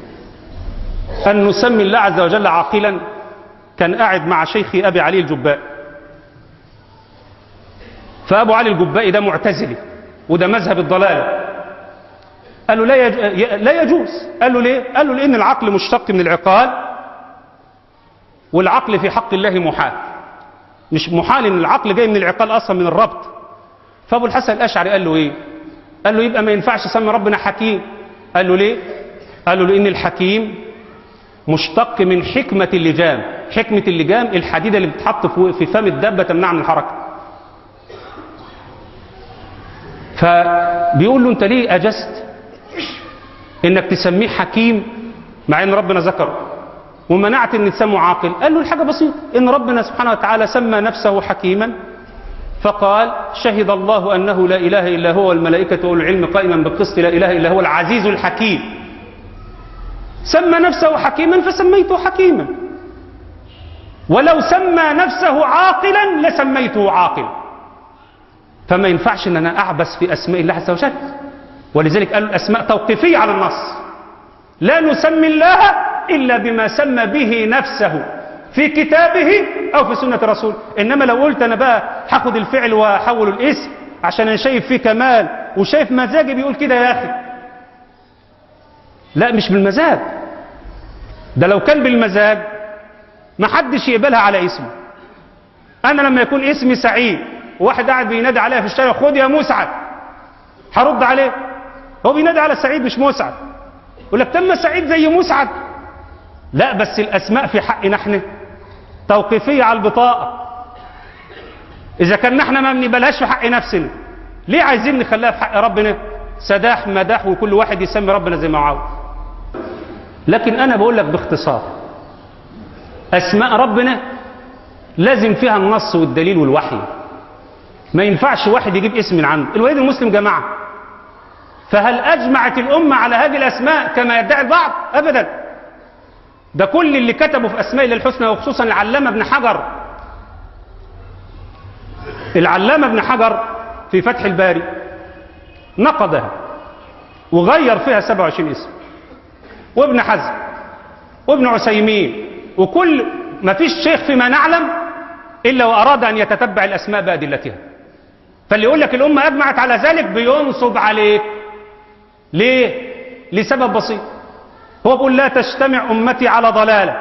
ان نسمي الله عز وجل عاقلا كان قاعد مع شيخي ابي علي الجباء فابو علي الجبائي ده معتزلي وده مذهب الضلاله قال له لا يج... لا يجوز قال له ليه قال له لان العقل مشتق من العقال والعقل في حق الله محال مش محال ان العقل جاي من العقال اصلا من الربط فابو الحسن الاشعري قال له ايه قال له يبقى ما ينفعش تسمي ربنا حكيم قال له ليه قال له لان الحكيم مشتق من حكمة اللجام حكمة اللجام الحديدة اللي بتتحط في فم الدابة تمنع من الحركة فبيقول له انت ليه اجزت انك تسميه حكيم مع ان ربنا ذكره ومنعت ان تسمه عاقل قال له الحاجة بسيطة ان ربنا سبحانه وتعالى سمى نفسه حكيما فقال شهد الله انه لا اله الا هو والملائكة واولو العلم قائما بالقسط لا اله الا هو العزيز الحكيم سمى نفسه حكيما فسميته حكيما ولو سمى نفسه عاقلا لسميته عاقلا فما ينفعش ان انا اعبس في اسماء الله عز وجل ولذلك قالوا الاسماء توقيفيه على النص لا نسمي الله الا بما سمى به نفسه في كتابه او في سنه رسوله انما لو قلت انا بقى هاخد الفعل واحوله الاسم عشان انا شايف فيه كمال وشايف مزاجي بيقول كده يا اخي لا مش بالمزاج ده لو كان بالمزاج ما حدش يقبلها على اسمه انا لما يكون اسمي سعيد وواحد قاعد بينادي عليها في الشارع خد يا مسعد هرد عليه هو بينادي على سعيد مش مسعد يقول لك تم سعيد زي مسعد لا بس الاسماء في حقنا احنا توقيفيه على البطاقه اذا كان احنا ما بنقبلهاش في حق نفسنا ليه عايزين نخليها في حق ربنا سداح مداح وكل واحد يسمي ربنا زي ما عاوز لكن انا بقول لك باختصار اسماء ربنا لازم فيها النص والدليل والوحي ما ينفعش واحد يجيب اسم من عنده الوليد المسلم جماعة فهل أجمعت الأمة على هذه الأسماء كما يدعي البعض أبدا ده كل اللي كتبوا في أسماء الله الحسنى وخصوصا العلامة ابن حجر العلامة ابن حجر في فتح الباري نقضها وغير فيها 27 اسم وابن حزم وابن عثيمين وكل ما فيش شيخ فيما نعلم إلا وأراد أن يتتبع الأسماء بأدلتها فاللي يقول لك الأمة أجمعت على ذلك بينصب عليك ليه؟ لسبب بسيط هو بيقول لا تجتمع أمتي على ضلالة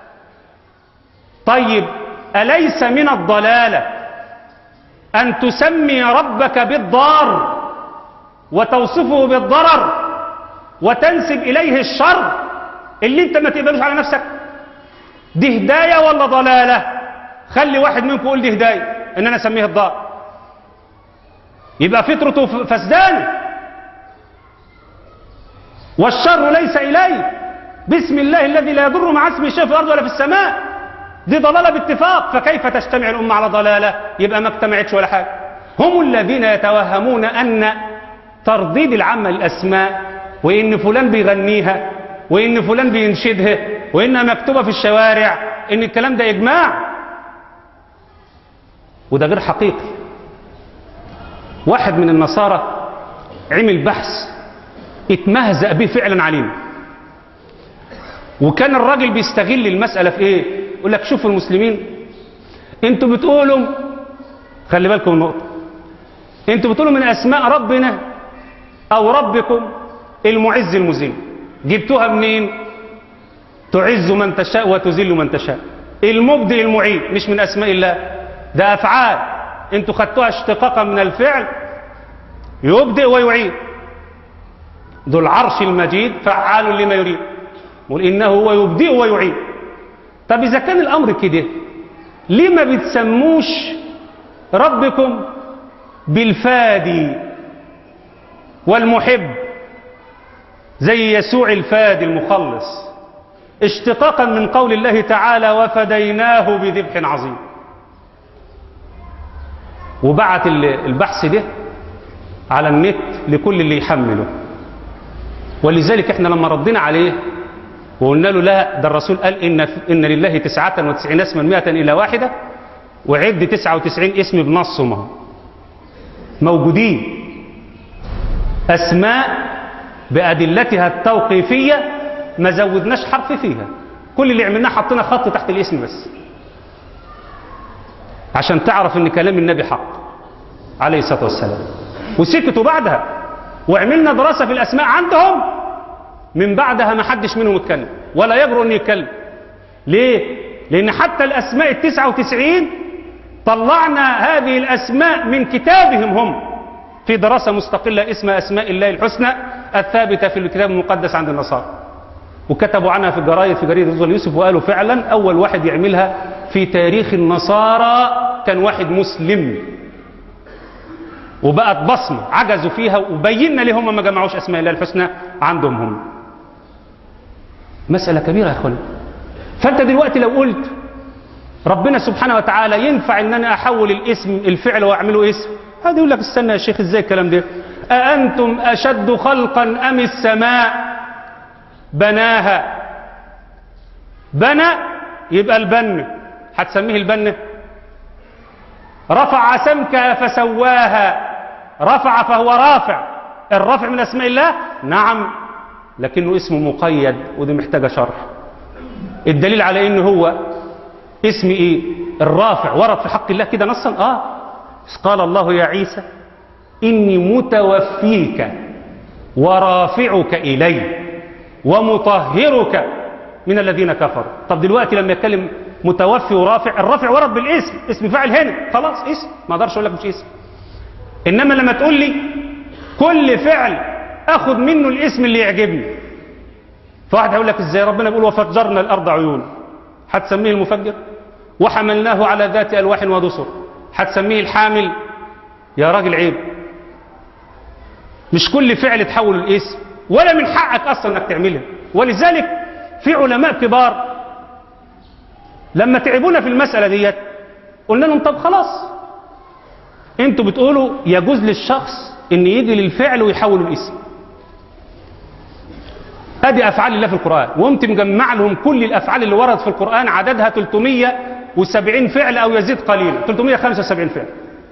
طيب أليس من الضلالة أن تسمي ربك بالضار وتوصفه بالضرر وتنسب إليه الشر اللي انت ما تقبلوش على نفسك دي هداية ولا ضلالة خلي واحد منكم يقول دي هداية ان انا اسميه الضار يبقى فطرته فسدان والشر ليس إليه بسم الله الذي لا يضر مع اسمه شيء في الأرض ولا في السماء دي ضلالة باتفاق فكيف تجتمع الأمة على ضلالة يبقى ما اجتمعتش ولا حاجة هم الذين يتوهمون أن ترديد العامة للأسماء وإن فلان بيغنيها وإن فلان بينشدها وإنها مكتوبة في الشوارع إن الكلام ده إجماع وده غير حقيقي واحد من النصارى عمل بحث اتمهزأ به فعلا علينا وكان الراجل بيستغل المسألة في ايه يقول لك شوفوا المسلمين انتوا بتقولوا خلي بالكم النقطة انتوا بتقولوا من اسماء ربنا او ربكم المعز المذل جبتوها منين تعز من تشاء وتذل من تشاء المبدئ المعيد مش من اسماء الله ده افعال انتوا خدتوها اشتقاقا من الفعل يبدئ ويعيد ذو العرش المجيد فعال لما يريد قل انه هو يبدئ ويعيد طب اذا كان الامر كده ليه ما بتسموش ربكم بالفادي والمحب زي يسوع الفادي المخلص اشتقاقا من قول الله تعالى وفديناه بذبح عظيم وبعت البحث ده على النت لكل اللي يحمله ولذلك احنا لما ردنا عليه وقلنا له لا ده الرسول قال إن, إن لله تسعة وتسعين اسما مئة إلى واحدة وعد تسعة وتسعين اسم بنصهم موجودين أسماء بأدلتها التوقيفية ما زودناش حرف فيها كل اللي عملناه حطينا خط تحت الاسم بس عشان تعرف ان كلام النبي حق عليه الصلاة والسلام وسكتوا بعدها وعملنا دراسة في الأسماء عندهم من بعدها ما حدش منهم اتكلم ولا يجرؤ أن يتكلم ليه؟ لأن حتى الأسماء التسعة وتسعين طلعنا هذه الأسماء من كتابهم هم في دراسة مستقلة اسمها أسماء الله الحسنى الثابتة في الكتاب المقدس عند النصارى وكتبوا عنها في الجرايد في جريدة رجل يوسف وقالوا فعلا أول واحد يعملها في تاريخ النصارى كان واحد مسلم وبقت بصمة عجزوا فيها وبينا ليه هم ما جمعوش أسماء الله الحسنى عندهم هم مسألة كبيرة يا أخوان فأنت دلوقتي لو قلت ربنا سبحانه وتعالى ينفع ان انا احول الاسم الفعل واعمله اسم هذا يقول لك استنى يا شيخ ازاي الكلام ده أأنتم أشد خلقا أم السماء بناها بنى يبقى البن هتسميه البن رفع سمكها فسواها رفع فهو رافع الرفع من اسماء الله نعم لكنه اسمه مقيد ودي محتاجه شرح الدليل على انه هو اسم ايه الرافع ورد في حق الله كده نصا اه قال الله يا عيسى اني متوفيك ورافعك الي ومطهرك من الذين كفروا طب دلوقتي لما يتكلم متوفي ورافع الرافع ورد بالاسم اسم فاعل هنا خلاص اسم ما اقدرش اقول لك مش اسم انما لما تقول لي كل فعل اخذ منه الاسم اللي يعجبني فواحد هيقول لك ازاي ربنا بيقول وفجرنا الارض عيون هتسميه المفجر وحملناه على ذات الواح ودسر هتسميه الحامل يا راجل عيب مش كل فعل تحول الاسم ولا من حقك اصلا انك تعملها ولذلك في علماء كبار لما تعبونا في المسألة ديت قلنا لهم طب خلاص انتوا بتقولوا يجوز للشخص ان يجي للفعل ويحول الاسم ادي افعال الله في القرآن وقمت مجمع لهم كل الافعال اللي وردت في القرآن عددها 370 فعل او يزيد قليلا 375 فعل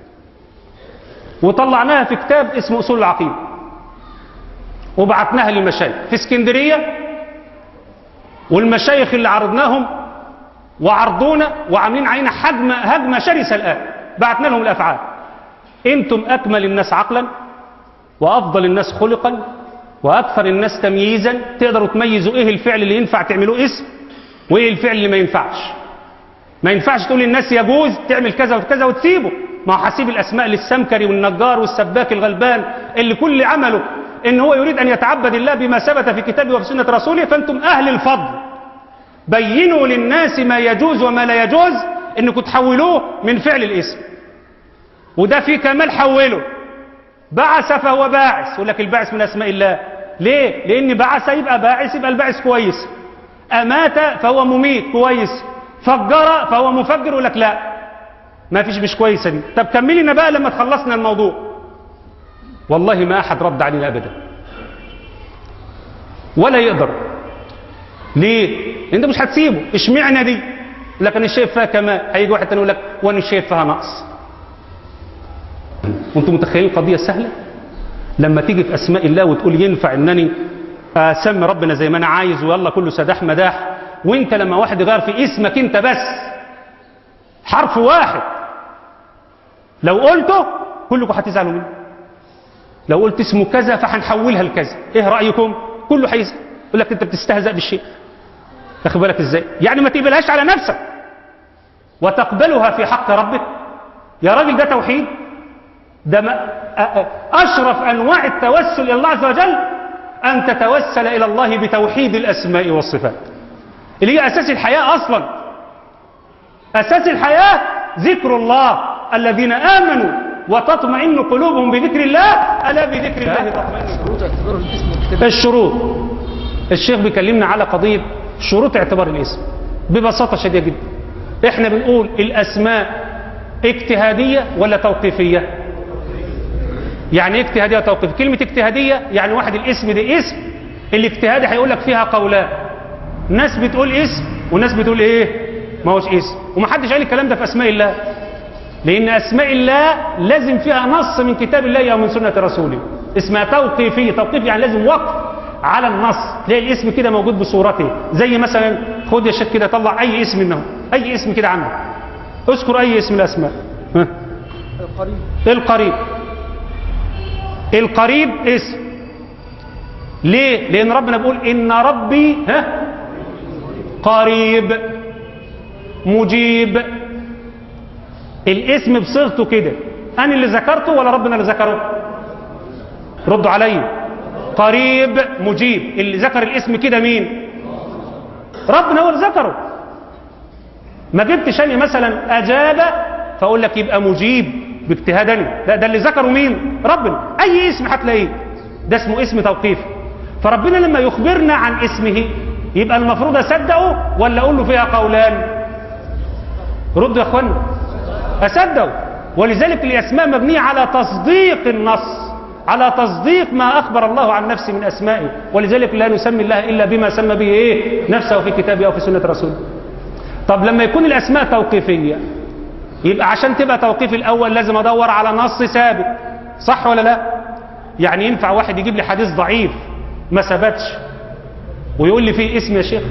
وطلعناها في كتاب اسمه اصول العقيده وبعتناها للمشايخ في اسكندريه والمشايخ اللي عرضناهم وعرضونا وعاملين علينا حجمه هجمه شرسه الان بعتنا لهم الافعال انتم اكمل الناس عقلا وافضل الناس خلقا واكثر الناس تمييزا تقدروا تميزوا ايه الفعل اللي ينفع تعملوه اسم وايه الفعل اللي ما ينفعش ما ينفعش تقول للناس يجوز تعمل كذا وكذا وتسيبه ما هو حسيب الاسماء للسمكري والنجار والسباك الغلبان اللي كل عمله ان هو يريد ان يتعبد الله بما ثبت في كتابه وفي سنه رسوله فانتم اهل الفضل بينوا للناس ما يجوز وما لا يجوز انكم تحولوه من فعل الاسم وده في كمال حوله بعث فهو باعث يقول لك الباعث من اسماء الله ليه لان بعث يبقى باعث يبقى الباعث كويس امات فهو مميت كويس فجر فهو مفجر يقول لك لا ما فيش مش كويسه دي طب كملي لنا بقى لما تخلصنا الموضوع والله ما احد رد علينا ابدا ولا يقدر ليه انت مش هتسيبه اشمعنى دي لكن انا شايف فيها كمال هيجي واحد تاني يقول لك وانا شايف فيها نقص وانتم متخيلين القضيه سهله لما تيجي في اسماء الله وتقول ينفع انني اسمي ربنا زي ما انا عايز ويلا كله سداح مداح وانت لما واحد يغير في اسمك انت بس حرف واحد لو قلته كلكم هتزعلوا منه لو قلت اسمه كذا فهنحولها لكذا ايه رايكم كله هيزعل يقول لك انت بتستهزأ بالشيء تاخد بالك ازاي يعني ما تقبلهاش على نفسك وتقبلها في حق ربك يا راجل ده توحيد ده ما اشرف انواع التوسل الى الله عز وجل ان تتوسل الى الله بتوحيد الاسماء والصفات اللي هي اساس الحياه اصلا اساس الحياه ذكر الله الذين امنوا وتطمئن قلوبهم بذكر الله ألا بذكر الله تطمئن شروط اعتبار الاسم والكتاب الشروط الشيخ بيكلمنا على قضية شروط اعتبار الاسم ببساطة شديدة جدا احنا بنقول الاسماء اجتهادية ولا توقيفية يعني ايه اجتهادية وتوقيفية كلمة اجتهادية يعني واحد الاسم ده اسم الاجتهادي هيقول لك فيها قولان ناس بتقول اسم وناس بتقول ايه ما هوش اسم ومحدش قال الكلام ده في اسماء الله لان اسماء الله لازم فيها نص من كتاب الله او من سنه رسوله اسمها توقيفيه توقيف يعني لازم وقف على النص تلاقي الاسم كده موجود بصورته زي مثلا خد يا شيخ كده طلع اي اسم منهم اي اسم كده عندك اذكر اي اسم من الاسماء ها. القريب القريب القريب اسم ليه لان ربنا بيقول ان ربي ها قريب مجيب الاسم بصيغته كده انا اللي ذكرته ولا ربنا اللي ذكره ردوا عليا قريب مجيب اللي ذكر الاسم كده مين ربنا هو اللي ذكره ما جبتش انا مثلا اجاب فاقول لك يبقى مجيب باجتهاد انا لا ده اللي ذكره مين ربنا اي اسم هتلاقيه ده اسمه اسم توقيفي فربنا لما يخبرنا عن اسمه يبقى المفروض اصدقه ولا اقول له فيها قولان ردوا يا اخوانا اصدقوا ولذلك الاسماء مبنيه على تصديق النص على تصديق ما اخبر الله عن نفسه من اسمائه ولذلك لا نسمي الله الا بما سمى به ايه نفسه في كتابه او في سنه رسوله طب لما يكون الاسماء توقيفيه يبقى عشان تبقى توقيف الاول لازم ادور على نص ثابت صح ولا لا يعني ينفع واحد يجيب لي حديث ضعيف ما ثبتش ويقول لي فيه اسم يا شيخ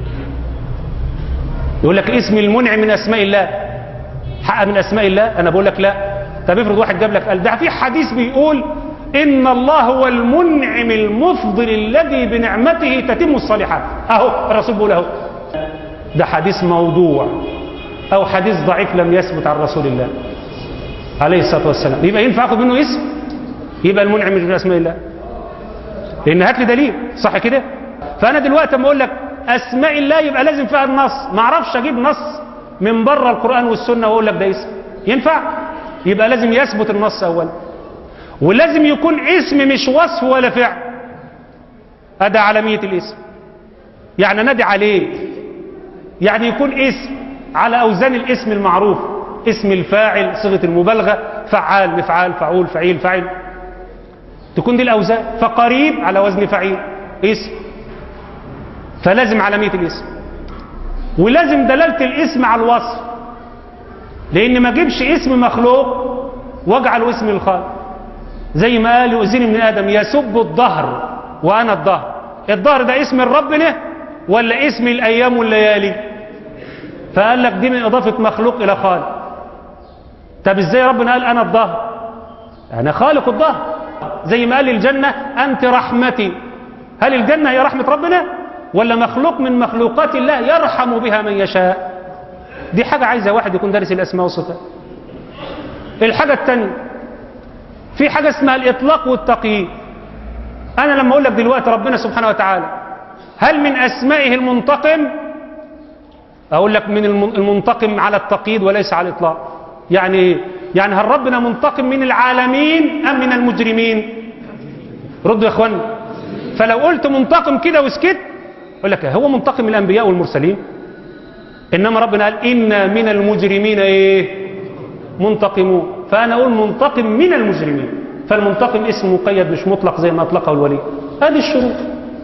يقول لك اسم المنعم من اسماء الله حق من اسماء الله انا بقول لك لا طب افرض واحد جاب لك قال ده في حديث بيقول ان الله هو المنعم المفضل الذي بنعمته تتم الصالحات اهو الرسول بيقول اهو ده حديث موضوع او حديث ضعيف لم يثبت عن رسول الله عليه الصلاه والسلام يبقى ينفع اخد منه اسم يبقى المنعم مش من اسماء الله لان هات لي دليل صح كده فانا دلوقتي اما اقول لك اسماء الله يبقى لازم فيها النص ما اعرفش اجيب نص من بره القران والسنه واقول لك ده اسم ينفع يبقى لازم يثبت النص اولا ولازم يكون اسم مش وصف ولا فعل ادى علاميه الاسم يعني ندي عليه يعني يكون اسم على اوزان الاسم المعروف اسم الفاعل صيغه المبالغه فعال مفعال فعول فعيل فاعل تكون دي الاوزان فقريب على وزن فعيل اسم فلازم علاميه الاسم ولازم دلاله الاسم على الوصف لان ما اجيبش اسم مخلوق واجعله اسم الخالق زي ما قال يؤذيني من ادم يسب الظهر وانا الظهر الظهر ده اسم الرب له ولا اسم الايام والليالي فقال لك دي من اضافه مخلوق الى خالق طب ازاي ربنا قال انا الظهر انا خالق الظهر زي ما قال الجنه انت رحمتي هل الجنه هي رحمه ربنا ولا مخلوق من مخلوقات الله يرحم بها من يشاء دي حاجه عايزه واحد يكون دارس الاسماء والصفات الحاجه الثانيه في حاجه اسمها الاطلاق والتقييد انا لما اقول لك دلوقتي ربنا سبحانه وتعالى هل من اسمائه المنتقم اقول لك من الم- المنتقم على التقييد وليس على الاطلاق يعني ايه يعني هل ربنا منتقم من العالمين ام من المجرمين ردوا يا اخوانا فلو قلت منتقم كده وسكت اقول لك هو منتقم من الانبياء والمرسلين انما ربنا قال انا من المجرمين ايه منتقمون فانا اقول منتقم من المجرمين فالمنتقم اسم مقيد مش مطلق زي ما اطلقه الولي هذه الشروط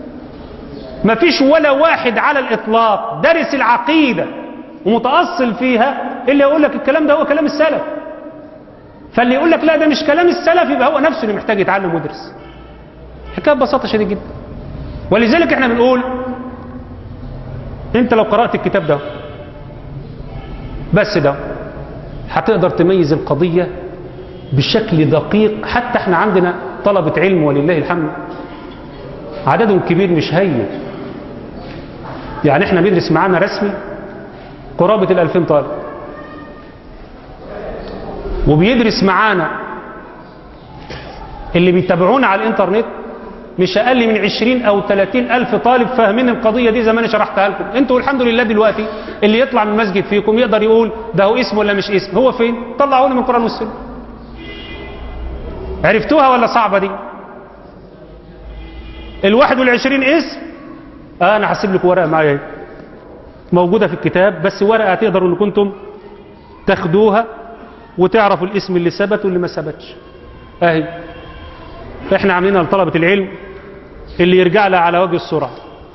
ما فيش ولا واحد على الاطلاق درس العقيده ومتاصل فيها اللي يقول لك الكلام ده هو كلام السلف فاللي يقول لك لا ده مش كلام السلف يبقى هو نفسه اللي محتاج يتعلم ويدرس حكايه ببساطه شديده جدا ولذلك احنا بنقول انت لو قرات الكتاب ده بس ده هتقدر تميز القضيه بشكل دقيق حتى احنا عندنا طلبه علم ولله الحمد عددهم كبير مش هين يعني احنا بندرس معانا رسمي قرابه الألفين طالب وبيدرس معانا اللي بيتابعونا على الانترنت مش اقل من 20 او 30 الف طالب فاهمين القضيه دي زي ما انا شرحتها لكم انتوا الحمد لله دلوقتي اللي يطلع من المسجد فيكم يقدر يقول ده هو اسم ولا مش اسم هو فين طلعوني من القران والسنه عرفتوها ولا صعبة دي الواحد والعشرين اسم آه انا هسيب لك ورقة معايا اهي. موجودة في الكتاب بس ورقة تقدروا ان كنتم تاخدوها وتعرفوا الاسم اللي ثبت واللي ما ثبتش اهي احنا عاملينها لطلبة العلم اللي يرجع لها على وجه السرعة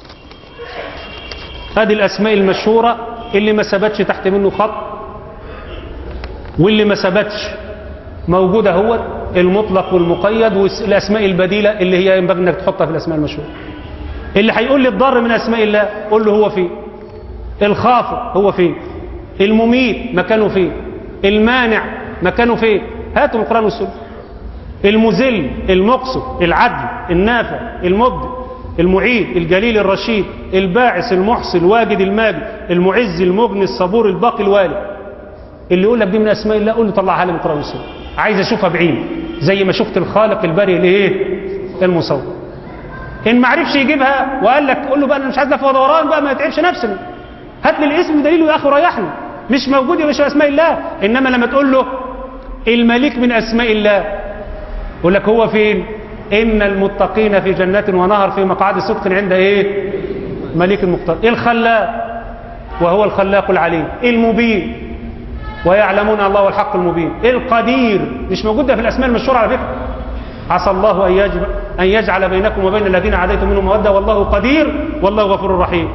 ادي الاسماء المشهورة اللي ما ثبتش تحت منه خط واللي ما ثبتش موجودة هو المطلق والمقيد والاسماء البديلة اللي هي ينبغي انك تحطها في الاسماء المشهورة اللي هيقول لي الضر من اسماء الله قول له هو فين الخافض هو فين المميت مكانه فين المانع مكانه فين هاتوا من القرآن والسنة المذل المقصد العدل النافع المبدع المعيد الجليل الرشيد الباعث المحصي الواجد الماجد المعز المغني الصبور الباقي الوالي اللي يقول لك دي من اسماء الله قول له طلعها لي من القرآن والسنة عايز اشوفها بعيني زي ما شفت الخالق البارئ الايه المصور ان ما عرفش يجيبها وقال لك قول له بقى انا مش عايز لف ودوران بقى ما يتعبش نفسنا هات لي الاسم دليله يا اخي ريحني مش موجود يا باشا اسماء الله انما لما تقول له الملك من اسماء الله يقول لك هو فين ان المتقين في جنات ونهر في مقعد صدق عند ايه ملك المقتدر الخلاق وهو الخلاق العليم المبين ويعلمون الله الحق المبين القدير مش موجود ده في الاسماء المشهوره على فكره عسى الله ان يجعل ان يجعل بينكم وبين الذين عاديتم منهم موده والله قدير والله غفور رحيم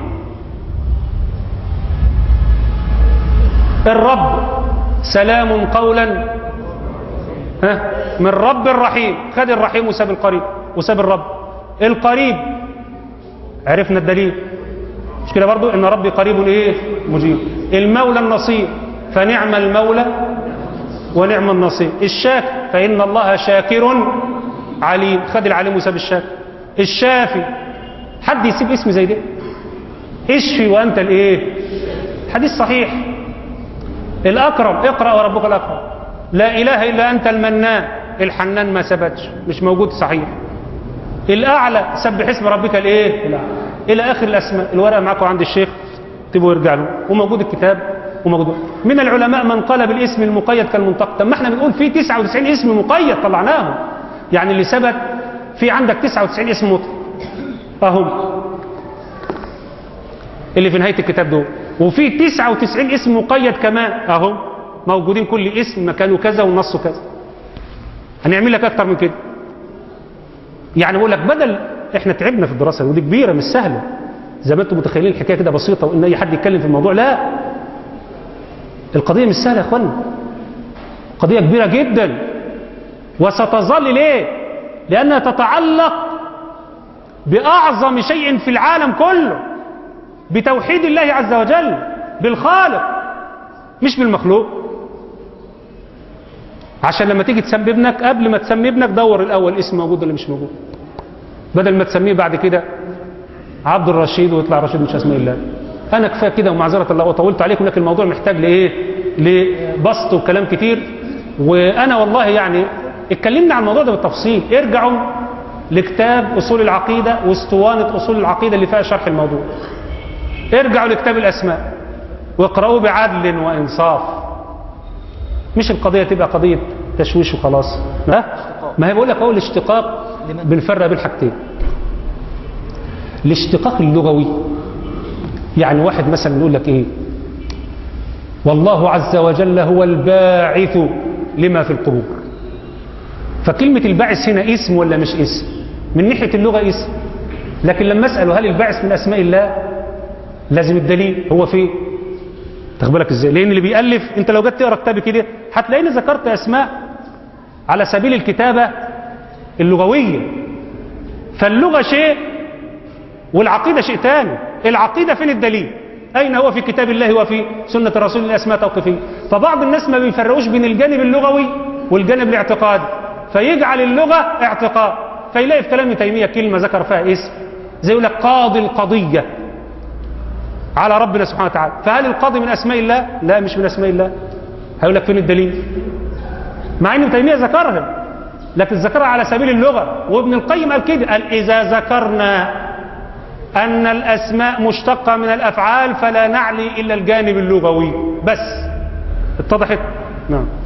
الرب سلام قولا ها من رب الرحيم خد الرحيم وساب القريب وساب الرب القريب عرفنا الدليل مش كده برضو ان ربي قريب ايه مجيب المولى النصير فنعم المولى ونعم النصير الشاكر فان الله شاكر عليم خد العليم وساب الشاكر الشافي حد يسيب اسم زي ده اشفي وانت الايه حديث صحيح الأكرم اقرأ وربك الأكرم لا إله إلا أنت المنان الحنان ما ثبتش مش موجود صحيح الأعلى سبح اسم ربك الإيه الأعلى إلى آخر الأسماء الورقة معاكم عند الشيخ تبقوا يرجع له وموجود الكتاب وموجود من العلماء من قال بالاسم المقيد كالمنطق طب ما احنا بنقول في 99 اسم مقيد طلعناهم يعني اللي ثبت في عندك 99 اسم مطلق اهم اللي في نهاية الكتاب دول وفي 99 اسم مقيد كمان اهو موجودين كل اسم مكانه كذا ونصه كذا هنعمل لك اكتر من كده يعني بقول لك بدل احنا تعبنا في الدراسه ودي كبيره مش سهله زي ما انتم متخيلين الحكايه كده بسيطه وان اي حد يتكلم في الموضوع لا القضيه مش سهله يا اخوانا قضيه كبيره جدا وستظل ليه لانها تتعلق باعظم شيء في العالم كله بتوحيد الله عز وجل بالخالق مش بالمخلوق عشان لما تيجي تسمي ابنك قبل ما تسمي ابنك دور الاول اسم موجود ولا مش موجود بدل ما تسميه بعد كده عبد الرشيد ويطلع رشيد مش اسماء الله انا كفايه كده ومعذره الله وطولت عليكم لكن الموضوع محتاج لايه لبسط وكلام كتير وانا والله يعني اتكلمنا عن الموضوع ده بالتفصيل ارجعوا لكتاب اصول العقيده واسطوانه اصول العقيده اللي فيها شرح الموضوع ارجعوا لكتاب الأسماء واقرأوه بعدل وإنصاف مش القضية تبقى قضية تشويش وخلاص ها؟ ما هي بقول لك هو الاشتقاق بنفرق بين حاجتين الاشتقاق اللغوي يعني واحد مثلا يقول لك ايه والله عز وجل هو الباعث لما في القبور فكلمة الباعث هنا اسم ولا مش اسم من ناحية اللغة اسم لكن لما اسأله هل الباعث من أسماء الله لازم الدليل هو فين تاخد بالك ازاي لان اللي بيالف انت لو جيت تقرا كتابي كده هتلاقيني ذكرت اسماء على سبيل الكتابه اللغويه فاللغه شيء والعقيده شيء ثاني العقيده فين الدليل اين هو في كتاب الله وفي سنه الرسول الاسماء توقيفيه فبعض الناس ما بيفرقوش بين الجانب اللغوي والجانب الاعتقادي فيجعل اللغه اعتقاد فيلاقي في كلام ابن تيميه كلمه ذكر فيها اسم زي يقول لك قاضي القضيه على ربنا سبحانه وتعالى فهل القاضي من اسماء الله لا مش من اسماء الله هيقول لك فين الدليل مع ان ابن تيميه ذكرها لكن ذكرها على سبيل اللغه وابن القيم قال كده قال اذا ذكرنا ان الاسماء مشتقه من الافعال فلا نعلي الا الجانب اللغوي بس اتضحت نعم